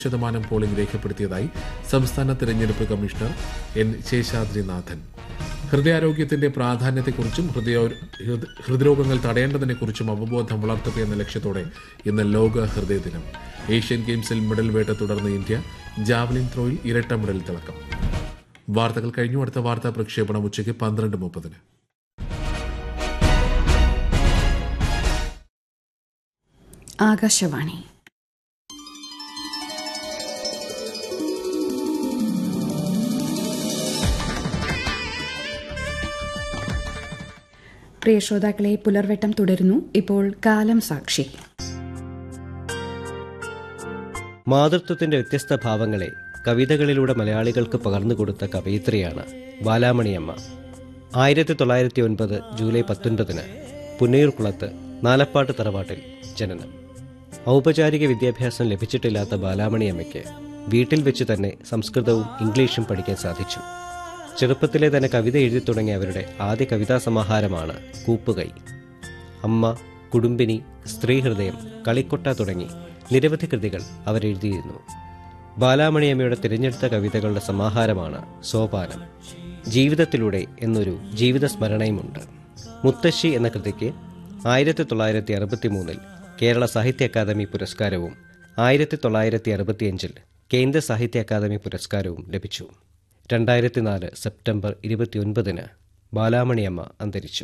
ശതമാനം പോളിംഗ് രേഖപ്പെടുത്തിയതായി സംസ്ഥാന തെരഞ്ഞെടുപ്പ് കമ്മീഷണർ എൻ ശേഷാദ്രിനാഥൻ ഹൃദയാരോഗ്യത്തിന്റെ പ്രാധാന്യത്തെക്കുറിച്ചും ഹൃദയ ഹൃദ- ഹൃദ്രോഗങ്ങൾ തടയേണ്ടതിനെക്കുറിച്ചും അവബോധം വളർത്തുക എന്ന ലക്ഷ്യത്തോടെ ഇന്ന് ലോക ഹൃദയ ദിനം ഏഷ്യൻ ഗെയിംസിൽ മെഡൽ വേട്ട തുടർന്ന് ഇന്ത്യ ജാവലിൻ ത്രോയിൽ ഇരട്ട മെഡൽ തിളക്കം വാർത്തകൾ കഴിഞ്ഞു അടുത്ത വാർത്താ പ്രക്ഷേപണം ഉച്ചയ്ക്ക് പന്ത്രണ്ട് മുപ്പതിന് ആകാശവാണി പ്രിയ ശ്രോതാക്കളെ പുലർവെട്ടം തുടരുന്നു ഇപ്പോൾ കാലം സാക്ഷി മാതൃത്വത്തിന്റെ വ്യത്യസ്ത ഭാവങ്ങളെ കവിതകളിലൂടെ മലയാളികൾക്ക് പകർന്നുകൊടുത്ത കവയിത്രിയാണ് ബാലാമണിയമ്മ ആയിരത്തി തൊള്ളായിരത്തി ഒൻപത് ജൂലൈ പത്തൊൻപതിന് പുന്നയൂർക്കുളത്ത് നാലപ്പാട്ട് തറവാട്ടിൽ ജനനം ഔപചാരിക വിദ്യാഭ്യാസം ലഭിച്ചിട്ടില്ലാത്ത ബാലാമണിയമ്മയ്ക്ക് വീട്ടിൽ വെച്ച് തന്നെ സംസ്കൃതവും ഇംഗ്ലീഷും പഠിക്കാൻ സാധിച്ചു ചെറുപ്പത്തിലെ തന്നെ കവിത എഴുതി തുടങ്ങിയ അവരുടെ ആദ്യ കവിതാ സമാഹാരമാണ് കൂപ്പുകൈ അമ്മ കുടുംബിനി സ്ത്രീഹൃദയം കളിക്കൊട്ട തുടങ്ങി നിരവധി കൃതികൾ അവരെഴുതിയിരുന്നു ബാലാമണിയമ്മയുടെ തിരഞ്ഞെടുത്ത കവിതകളുടെ സമാഹാരമാണ് സോപാനം ജീവിതത്തിലൂടെ എന്നൊരു ജീവിത സ്മരണയുമുണ്ട് മുത്തശ്ശി എന്ന കൃതിക്ക് ആയിരത്തി തൊള്ളായിരത്തി അറുപത്തി മൂന്നിൽ കേരള സാഹിത്യ അക്കാദമി പുരസ്കാരവും ആയിരത്തി തൊള്ളായിരത്തി അറുപത്തിയഞ്ചിൽ കേന്ദ്ര സാഹിത്യ അക്കാദമി പുരസ്കാരവും ലഭിച്ചു രണ്ടായിരത്തി നാല് സെപ്റ്റംബർ ഇരുപത്തിയൊൻപതിന് ബാലാമണിയമ്മ അന്തരിച്ചു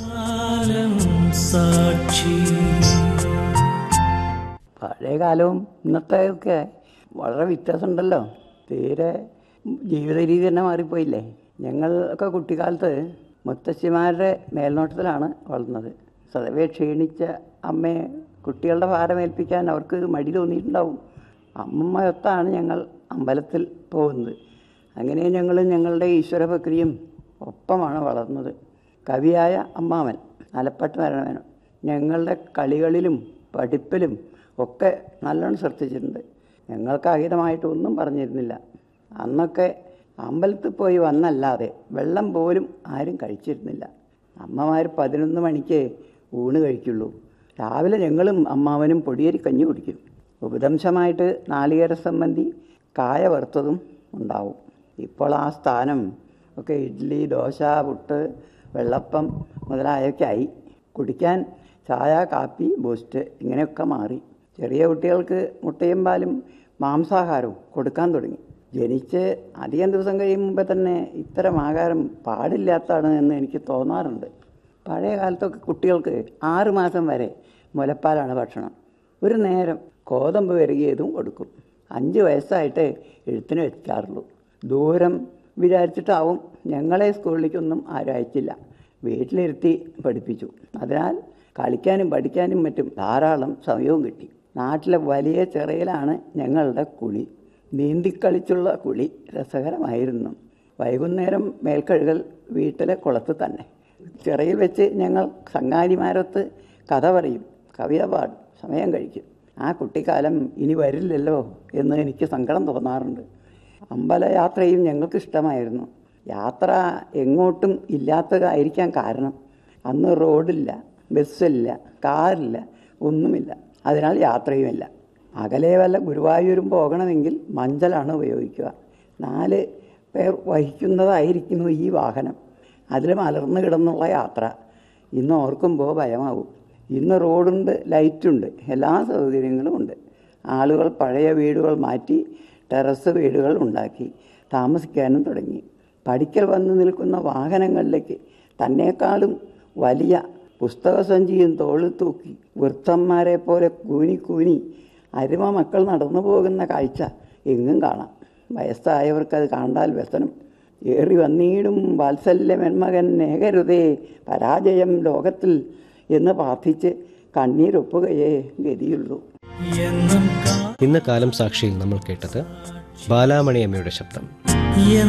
പഴയ കാലവും ഇന്നത്തെയൊക്കെ വളരെ വ്യത്യാസമുണ്ടല്ലോ തീരെ ജീവിത രീതി തന്നെ മാറിപ്പോയില്ലേ ഞങ്ങളൊക്കെ കുട്ടിക്കാലത്ത് മുത്തശ്ശിമാരുടെ മേൽനോട്ടത്തിലാണ് വളർന്നത് സ്വതവേ ക്ഷീണിച്ച അമ്മയെ കുട്ടികളുടെ ഭാരമേൽപ്പിക്കാൻ അവർക്ക് മടി തോന്നിയിട്ടുണ്ടാവും അമ്മമ്മയൊത്താണ് ഞങ്ങൾ അമ്പലത്തിൽ പോകുന്നത് അങ്ങനെ ഞങ്ങൾ ഞങ്ങളുടെ ഈശ്വര പ്രക്രിയയും ഒപ്പമാണ് വളർന്നത് കവിയായ അമ്മാവൻ ആലപ്പാട്ട് നാരായണമേനോൻ ഞങ്ങളുടെ കളികളിലും പഠിപ്പിലും ഒക്കെ നല്ലോണം ശ്രദ്ധിച്ചിട്ടുണ്ട് ഞങ്ങൾക്ക് അഹിതമായിട്ടൊന്നും പറഞ്ഞിരുന്നില്ല അന്നൊക്കെ അമ്പലത്തിൽ പോയി വന്നല്ലാതെ വെള്ളം പോലും ആരും കഴിച്ചിരുന്നില്ല അമ്മമാർ പതിനൊന്ന് മണിക്ക് ഊണ് കഴിക്കുള്ളൂ രാവിലെ ഞങ്ങളും അമ്മാവനും പൊടിയരി കഞ്ഞി കുടിക്കും ഉപദംശമായിട്ട് നാളികേര സംബന്ധി കായ വറുത്തതും ഉണ്ടാവും ഇപ്പോൾ ആ സ്ഥാനം ഒക്കെ ഇഡ്ഡലി ദോശ പുട്ട് വെള്ളപ്പം മുതലായൊക്കെ ആയി കുടിക്കാൻ ചായ കാപ്പി ബൂസ്റ്റ് ഇങ്ങനെയൊക്കെ മാറി ചെറിയ കുട്ടികൾക്ക് മുട്ടയും പാലും മാംസാഹാരവും കൊടുക്കാൻ തുടങ്ങി ജനിച്ച് അധികം ദിവസം കഴിയും മുമ്പേ തന്നെ ഇത്തരം ആഹാരം പാടില്ലാത്തതാണ് എന്ന് എനിക്ക് തോന്നാറുണ്ട് പഴയ കാലത്തൊക്കെ കുട്ടികൾക്ക് ആറ് മാസം വരെ മുലപ്പാലാണ് ഭക്ഷണം ഒരു നേരം കോതമ്പ് വരികയതും കൊടുക്കും അഞ്ച് വയസ്സായിട്ടേ എഴുത്തിന് വെക്കാറുള്ളൂ ദൂരം വിചാരിച്ചിട്ടാവും ഞങ്ങളെ സ്കൂളിലേക്കൊന്നും ആരും അയച്ചില്ല വീട്ടിലിരുത്തി പഠിപ്പിച്ചു അതിനാൽ കളിക്കാനും പഠിക്കാനും മറ്റും ധാരാളം സമയവും കിട്ടി നാട്ടിലെ വലിയ ചിറയിലാണ് ഞങ്ങളുടെ കുളി നീന്തിക്കളിച്ചുള്ള കുളി രസകരമായിരുന്നു വൈകുന്നേരം മേൽക്കഴുകൽ വീട്ടിലെ കുളത്ത് തന്നെ ചിറയിൽ വെച്ച് ഞങ്ങൾ സംഗാരിമാരൊത്ത് കഥ പറയും കവിത പാടും സമയം കഴിക്കും ആ കുട്ടിക്കാലം ഇനി വരില്ലല്ലോ എന്ന് എനിക്ക് സങ്കടം തോന്നാറുണ്ട് അമ്പലയാത്രയും ഞങ്ങൾക്ക് ഇഷ്ടമായിരുന്നു യാത്ര എങ്ങോട്ടും ഇല്ലാത്തതായിരിക്കാൻ കാരണം അന്ന് റോഡില്ല ബസ്സില്ല കാറില്ല ഒന്നുമില്ല അതിനാൽ യാത്രയുമില്ല അകലെ വല്ല ഗുരുവായൂരും പോകണമെങ്കിൽ മഞ്ചലാണ് ഉപയോഗിക്കുക നാല് പേർ വഹിക്കുന്നതായിരിക്കുന്നു ഈ വാഹനം അതിൽ മലർന്നു കിടന്നുള്ള യാത്ര ഇന്ന് ഓർക്കുമ്പോൾ ഭയമാവും ഇന്ന് റോഡുണ്ട് ലൈറ്റുണ്ട് എല്ലാ സൗകര്യങ്ങളും ഉണ്ട് ആളുകൾ പഴയ വീടുകൾ മാറ്റി ടെറസ് വീടുകൾ ഉണ്ടാക്കി താമസിക്കാനും തുടങ്ങി പഠിക്കൽ വന്നു നിൽക്കുന്ന വാഹനങ്ങളിലേക്ക് തന്നെക്കാളും വലിയ പുസ്തകസഞ്ചിയും തോളിൽ തൂക്കി വൃദ്ധന്മാരെ പോലെ കൂനി കൂനി അരുമ മക്കൾ നടന്നു പോകുന്ന കാഴ്ച എങ്ങും കാണാം വയസ്സായവർക്കത് കണ്ടാൽ വ്യസനം ഏറി വന്നീടും വാത്സല്യമെന്മകൻ നേകരുതേ പരാജയം ലോകത്തിൽ എന്ന് പ്രാർത്ഥിച്ച് കണ്ണീരൊപ്പുകയേ ഗതിയുള്ളൂ ഇന്ന് കാലം സാക്ഷിയിൽ നമ്മൾ കേട്ടത് ബാലാമണിയമ്മയുടെ ശബ്ദം